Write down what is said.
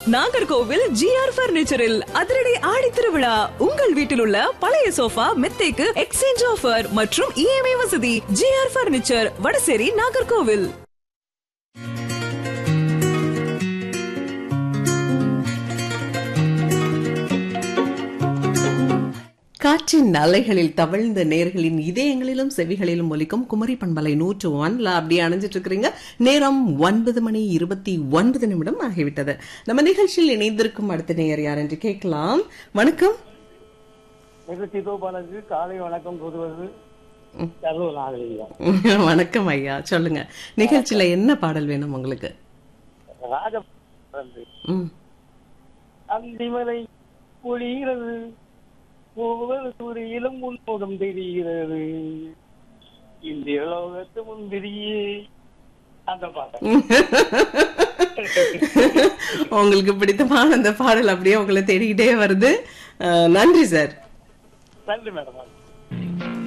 Nagercoil GR பர்னிச்சரில் அதிரடி ஆடி திருவிழா உங்கள் வீட்டில் உள்ள பழைய சோஃபா மெத்தைக்கு எக்ஸ்சேஞ்ச் ஆஃபர் மற்றும் இஎம்ஐ வசதி ஜிஆர் பர்னிச்சர் வடசேரி நாகர்கோவில் காற்றின் அலைகளில் தவழ்ந்த நேர்களின் இதயங்களிலும் செவிகளிலும் ஒலிக்கும் குமரி பண்பலை நூற்று ஒன்ல அப்படியே அணைஞ்சிட்டு இருக்கிறீங்க நேரம் ஒன்பது மணி இருபத்தி ஒன்பது நிமிடம் ஆகிவிட்டது நம்ம நிகழ்ச்சியில் இணைந்திருக்கும் அடுத்த நேயர் யார் என்று கேட்கலாம் வணக்கம் நிகழ்ச்சி தோப்பாளருக்கு காலை வணக்கம் கூறுவது கரூர் நாகலிங்கம் வணக்கம் ஐயா சொல்லுங்க நிகழ்ச்சியில என்ன பாடல் வேணும் உங்களுக்கு ராஜ ம். அந்திமலை பொழிகிறது ஒவ்வொரு சூரியலும் முன்முகம் தெரிகிறது இந்திய லோகத்து முந்திரியே அந்த பாட்டு உங்களுக்கு பிடித்தமான அந்த பாடல் அப்படியே உங்களை தேடிக்கிட்டே வருது அஹ், நன்றி சார் நன்றி மேடம்